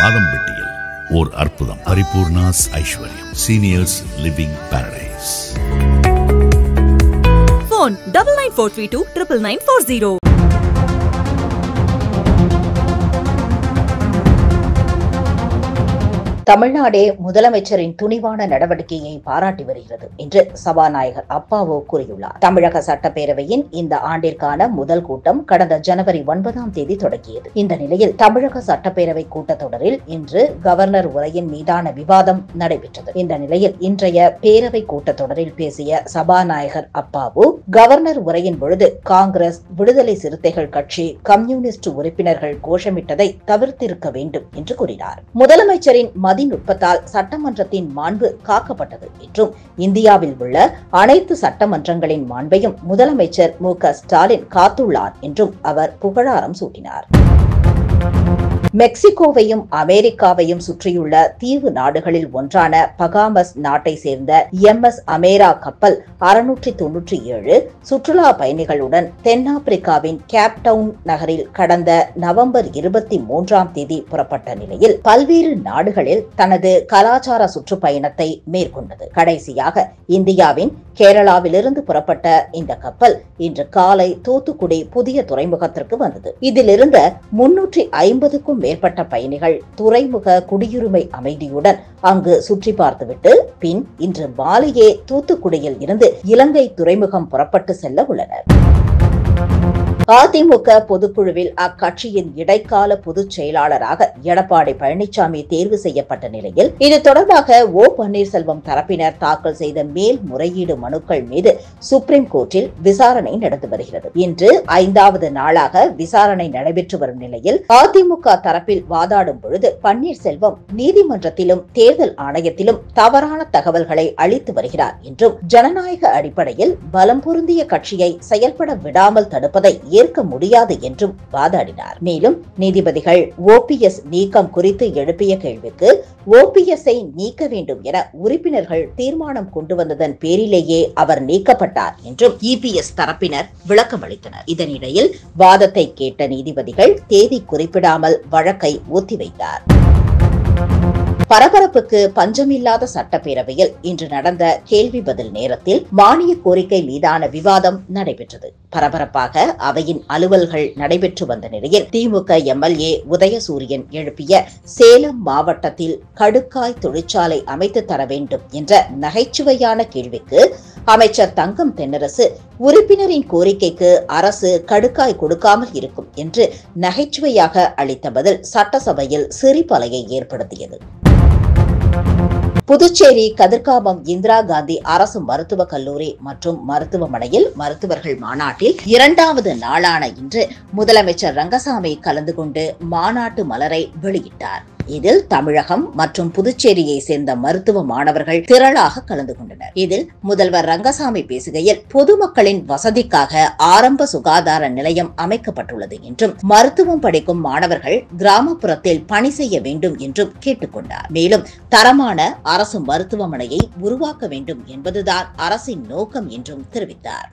ஆதம்பட்டியில் ஓர் அற்புதம் Paripoorna's Aishwaryam seniors living paradise phone double nine four three two triple nine four zero. தமிழ்நாடே முதலமைச்சரின் துணிவான நடவடிக்கையை பாராட்டி வருகிறது என்று சபாநாயகர் அப்பாவு கூறியுள்ளார் தமிழக சட்டப்பேரவையின் இந்த ஆண்டிற்கான முதல் கூட்டம் கடந்த ஜனவரி ஒன்பதாம் தேதி தொடங்கியது இந்த நிலையில் தமிழக சட்டப்பேரவை கூட்டத்தொடரில் இன்று கவர்னர் உரையின் மீதான விவாதம் நடைபெற்றது இந்த நிலையில் இன்றைய பேரவை கூட்டத்தொடரில் பேசிய சபாநாயகர் அப்பாவு கவர்னர் உரையின் பொழுது காங்கிரஸ் விடுதலை சிறுத்தைகள் கட்சி கம்யூனிஸ்ட் உறுப்பினர்கள் கோஷமிட்டதை தவிர்த்திருக்க வேண்டும் என்று கூறினார் முதலமைச்சரின் மதிநுட்பத்தால் சட்டமன்றத்தின் மாண்பு காக்கப்பட்டது என்றும் இந்தியாவில் உள்ள அனைத்து சட்டமன்றங்களின் மாண்பையும் முதலமைச்சர் மு க ஸ்டாலின் காத்துள்ளார் என்றும் அவர் புகழாரம் சூட்டினார் மெக்சிகோவையும் அமெரிக்காவையும் சுற்றியுள்ள தீவு நாடுகளில் ஒன்றான பகாமஸ் நாட்டை சேர்ந்த எம் எஸ் அமேரா கப்பல் அறுநூற்றி தொன்னூற்றி ஏழு சுற்றுலா பயணிகளுடன் தென்னாப்பிரிக்காவின் கேப்டவுன் நகரில் கடந்த நவம்பர் இருபத்தி மூன்றாம் தேதி புறப்பட்ட நிலையில் பல்வேறு நாடுகளில் தனது கலாச்சார சுற்றுப்பயணத்தை மேற்கொண்டது கடைசியாக இந்தியாவின் கேரளாவிலிருந்து புறப்பட்ட இந்த கப்பல் இன்று காலை தூத்துக்குடி புதிய துறைமுகத்திற்கு வந்தது இதிலிருந்த முன்னூற்றி ஐம்பதுக்கும் மேற்பட்ட பயணிகள் துறைமுக குடியுரிமை அமைதியுடன் அங்கு சுற்றி பார்த்துவிட்டு பின் இன்று மாலையே தூத்துக்குடியில் இருந்து இலங்கை துறைமுகம் புறப்பட்டு செல்ல உள்ளனர் அதிமுக பொதுக்குழுவில் அக்கட்சியின் இடைக்கால பொதுச் செயலாளராக எடப்பாடி பழனிசாமி தேர்வு செய்யப்பட்ட நிலையில் இது தொடர்பாக ஓ பன்னீர்செல்வம் தரப்பினர் தாக்கல் செய்த மேல்முறையீடு மனுக்கள் மீது சுப்ரீம் கோர்ட்டில் விசாரணை நடந்து வருகிறது இன்று ஐந்தாவது நாளாக விசாரணை நடைபெற்று வரும் நிலையில் அதிமுக தரப்பில் வாதாடும் பொழுது பன்னீர்செல்வம் நீதிமன்றத்திலும் தேர்தல் ஆணையத்திலும் தவறான தகவல்களை அளித்து வருகிறார் என்றும் ஜனநாயக அடிப்படையில் பலம் பொருந்திய கட்சியை செயல்பட விடாமல் தடுப்பதை ஏற்க முடியாது என்றும் வாதாடினார் மேலும் நீதிபதிகள் ஓபிஎஸ் நீக்கம் குறித்து எழுப்பிய கேள்விக்கு ஓபிஎஸ் ஐ நீக்க வேண்டும் என உறுப்பினர்கள் தீர்மானம் கொண்டு வந்ததன் பேரிலேயே அவர் நீக்கப்பட்டார் என்றும் இபிஎஸ் தரப்பினர் விளக்கம் அளித்தனர் இதனிடையில் வாதத்தை கேட்ட நீதிபதிகள் தேதி குறிப்பிடாமல் வழக்கை ஒத்திவைத்தார் பரபரப்புக்கு பஞ்சமில்லாத சட்டப்பேரவையில் இன்று நடந்த கேள்வி பதில் நேரத்தில் மானிய கோரிக்கை மீதான விவாதம் நடைபெற்றது பரபரப்பாக அவையின் அலுவல்கள் நடைபெற்று வந்த நிலையில் திமுக எம்எல்ஏ உதயசூரியன் எழுப்பிய சேலம் மாவட்டத்தில் கடுக்காய் தொழிற்சாலை அமைத்து தர வேண்டும் என்ற நகைச்சுவையான கேள்விக்கு அமைச்சர் தங்கம் தென்னரசு உறுப்பினரின் கோரிக்கைக்கு அரசு கடுக்காய் கொடுக்காமல் இருக்கும் என்று நகைச்சுவையாக அளித்த பதில் சட்டசபையில் சிரிப்பலையை ஏற்படுத்தியது புதுச்சேரி கதிர்காமம் இந்திரா காந்தி அரசு மருத்துவக் கல்லூரி மற்றும் மருத்துவமனையில் மருத்துவர்கள் மாநாட்டில் இரண்டாவது நாளான இன்று முதலமைச்சர் ரங்கசாமி கலந்து கொண்டு மாநாட்டு மலரை வெளியிட்டார் இதில் தமிழகம் மற்றும் புதுச்சேரியை சேர்ந்த மருத்துவ மாணவர்கள் திரளாக கலந்து கொண்டனர் இதில் முதல்வர் ரங்கசாமி பேசுகையில் பொதுமக்களின் வசதிக்காக ஆரம்ப சுகாதார நிலையம் அமைக்கப்பட்டுள்ளது என்றும் மருத்துவம் படிக்கும் மாணவர்கள் கிராமப்புறத்தில் பணி செய்ய வேண்டும் என்றும் கேட்டுக்கொண்டார் மேலும் தரமான அரசு மருத்துவமனையை உருவாக்க வேண்டும் என்பதுதான் அரசின் நோக்கம் என்றும் தெரிவித்தார்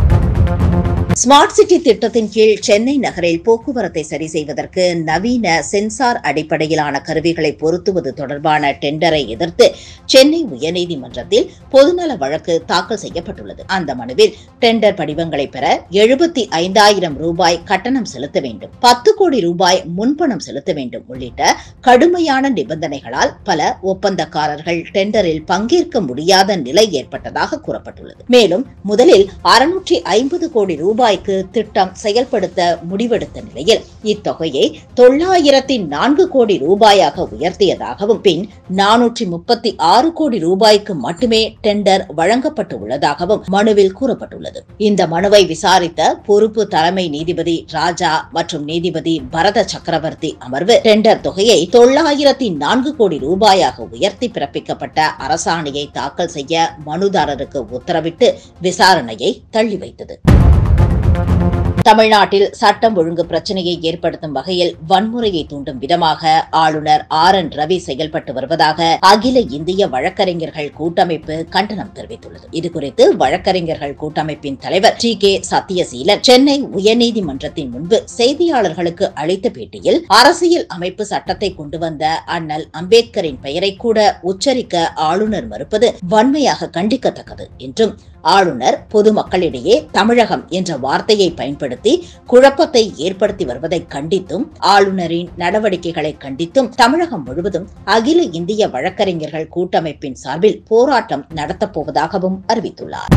ஸ்மார்ட் சிட்டி திட்டத்தின் கீழ் சென்னை நகரில் போக்குவரத்தை சரி செய்வதற்கு நவீன சென்சார் அடிப்படையிலான கருவிகளை பொருத்துவது தொடர்பான டெண்டரை எதிர்த்து சென்னை உயர்நீதிமன்றத்தில் பொதுநல வழக்கு தாக்கல் செய்யப்பட்டுள்ளது அந்த மனுவில் டெண்டர் படிவங்களை பெற எழுபத்தி ஐந்தாயிரம் ரூபாய் கட்டணம் செலுத்த வேண்டும் பத்து கோடி ரூபாய் முன்பணம் செலுத்த வேண்டும் உள்ளிட்ட கடுமையான நிபந்தனைகளால் பல ஒப்பந்தக்காரர்கள் டெண்டரில் பங்கேற்க முடியாத நிலை ஏற்பட்டதாக கூறப்பட்டுள்ளது மேலும் முதலில் அறுநூற்றி ஐம்பது கோடி ரூபாய்க்கு திட்டம் செயல்படுத்த முடிவெடுத்த நிலையில் இத்தொகையை தொள்ளாயிரத்தி நான்கு கோடி ரூபாயாக உயர்த்தியதாகவும் பின் நானூற்றி முப்பத்தி ஆறு கோடி ரூபாய்க்கு மட்டுமே டெண்டர் வழங்கப்பட்டு உள்ளதாகவும் மனுவில் கூறப்பட்டுள்ளது இந்த மனுவை விசாரித்த பொறுப்பு தலைமை நீதிபதி ராஜா மற்றும் நீதிபதி பரத சக்கரவர்த்தி அமர்வு டெண்டர் தொகையை தொள்ளாயிரத்தி நான்கு கோடி ரூபாயாக உயர்த்தி பிறப்பிக்கப்பட்ட அரசாணையை தாக்கல் செய்ய மனுதாரருக்கு உத்தரவிட்டு விசாரணையை தள்ளி வைத்தது தமிழ்நாட்டில் சட்டம் ஒழுங்கு பிரச்சனையை ஏற்படுத்தும் வகையில் வன்முறையை தூண்டும் விதமாக ஆளுநர் ஆர் என் ரவி செயல்பட்டு வருவதாக அகில இந்திய வழக்கறிஞர்கள் கூட்டமைப்பு கண்டனம் தெரிவித்துள்ளது இதுகுறித்து வழக்கறிஞர்கள் கூட்டமைப்பின் தலைவர் டி கே சத்யசீலன் சென்னை உயர்நீதிமன்றத்தின் முன்பு செய்தியாளர்களுக்கு அளித்த பேட்டியில் அரசியல் அமைப்பு சட்டத்தை கொண்டு வந்த அண்ணல் அம்பேத்கரின் பெயரை கூட உச்சரிக்க ஆளுநர் மறுப்பது வன்மையாக கண்டிக்கத்தக்கது என்றும் ஆளுநர் பொதுமக்களிடையே தமிழகம் என்ற வார்த்தையை பயன்படுத்தி குழப்பத்தை ஏற்படுத்தி வருவதை கண்டித்தும் ஆளுநரின் நடவடிக்கைகளை கண்டித்தும் தமிழகம் முழுவதும் அகில இந்திய வழக்கறிஞர்கள் கூட்டமைப்பின் சார்பில் போராட்டம் நடத்தப்போவதாகவும் அறிவித்துள்ளார்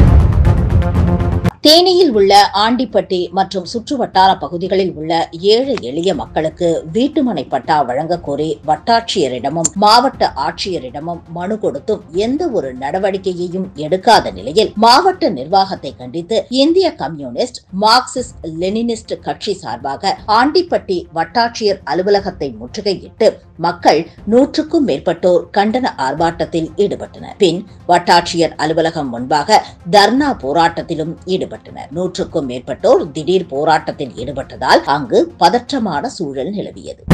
தேனியில் உள்ள ஆண்டிப்பட்டி மற்றும் சுற்றுவட்டார பகுதிகளில் உள்ள ஏழை எளிய மக்களுக்கு வீட்டுமனை பட்டா வழங்க கோரி வட்டாட்சியரிடமும் மாவட்ட ஆட்சியரிடமும் மனு கொடுத்தும் எந்த ஒரு நடவடிக்கையையும் எடுக்காத நிலையில் மாவட்ட நிர்வாகத்தை கண்டித்து இந்திய கம்யூனிஸ்ட் மார்க்சிஸ்ட் லெனினிஸ்ட் கட்சி சார்பாக ஆண்டிப்பட்டி வட்டாட்சியர் அலுவலகத்தை முற்றுகையிட்டு மக்கள் நூற்றுக்கும் மேற்பட்டோர் கண்டன ஆர்ப்பாட்டத்தில் ஈடுபட்டனர் பின் வட்டாட்சியர் அலுவலகம் முன்பாக தர்ணா போராட்டத்திலும் ஈடுபட்டனர் நூற்றுக்கும் மேற்பட்டோர் திடீர் போராட்டத்தில் ஈடுபட்டதால் அங்கு பதற்றமான சூழல் நிலவியது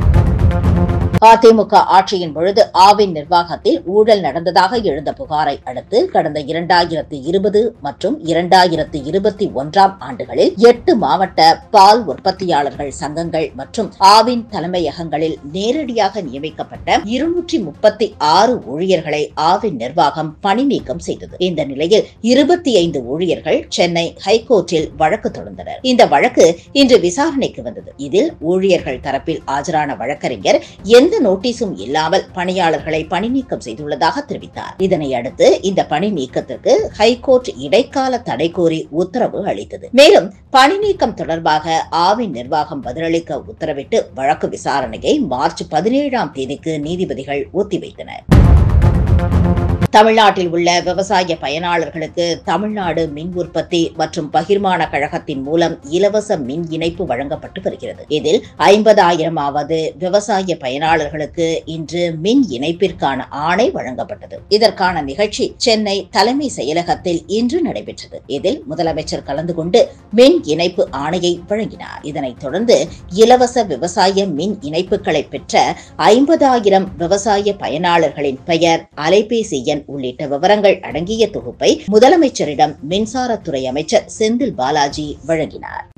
அதிமுக ஆட்சியின் பொழுது ஆவின் நிர்வாகத்தில் ஊழல் நடந்ததாக எழுந்த புகாரை அடுத்து கடந்த இரண்டாயிரத்து இருபது மற்றும் இரண்டாயிரத்து இருபத்தி ஒன்றாம் ஆண்டுகளில் எட்டு மாவட்ட பால் உற்பத்தியாளர்கள் சங்கங்கள் மற்றும் ஆவின் தலைமையகங்களில் நேரடியாக நியமிக்கப்பட்ட இருநூற்றி முப்பத்தி ஆறு ஊழியர்களை ஆவின் நிர்வாகம் பணி நீக்கம் செய்தது இந்த நிலையில் இருபத்தி ஐந்து ஊழியர்கள் சென்னை ஹைகோர்ட்டில் வழக்கு தொடர்ந்தனர் இந்த வழக்கு இன்று விசாரணைக்கு வந்தது இதில் ஊழியர்கள் தரப்பில் ஆஜரான வழக்கறிஞர் எந்த நோட்டீஸும் இல்லாமல் பணியாளர்களை பணி நீக்கம் செய்துள்ளதாக தெரிவித்தார் இதனை அடுத்து இந்த பணி நீக்கத்திற்கு ஹைகோர்ட் இடைக்கால தடை கோரி உத்தரவு அளித்தது மேலும் பணி நீக்கம் தொடர்பாக ஆவின் நிர்வாகம் பதிலளிக்க உத்தரவிட்டு வழக்கு விசாரணையை மார்ச் பதினேழாம் தேதிக்கு நீதிபதிகள் ஒத்திவைத்தனர் தமிழ்நாட்டில் உள்ள விவசாய பயனாளர்களுக்கு தமிழ்நாடு மின் உற்பத்தி மற்றும் பகிர்மான கழகத்தின் மூலம் இலவச மின் இணைப்பு வழங்கப்பட்டு வருகிறது இதில் ஐம்பதாயிரமாவது விவசாய பயனாளர்களுக்கு இன்று மின் இணைப்பிற்கான ஆணை வழங்கப்பட்டது இதற்கான நிகழ்ச்சி சென்னை தலைமை செயலகத்தில் இன்று நடைபெற்றது இதில் முதலமைச்சர் கலந்து கொண்டு மின் இணைப்பு ஆணையை வழங்கினார் இதனைத் தொடர்ந்து இலவச விவசாய மின் இணைப்புகளை பெற்ற ஐம்பதாயிரம் விவசாய பயனாளர்களின் பெயர் அலைபேசி எண் உள்ளிட்ட விவரங்கள் அடங்கிய தொகுப்பை முதலமைச்சரிடம் மின்சாரத்துறை அமைச்சர் செந்தில் பாலாஜி வழங்கினார்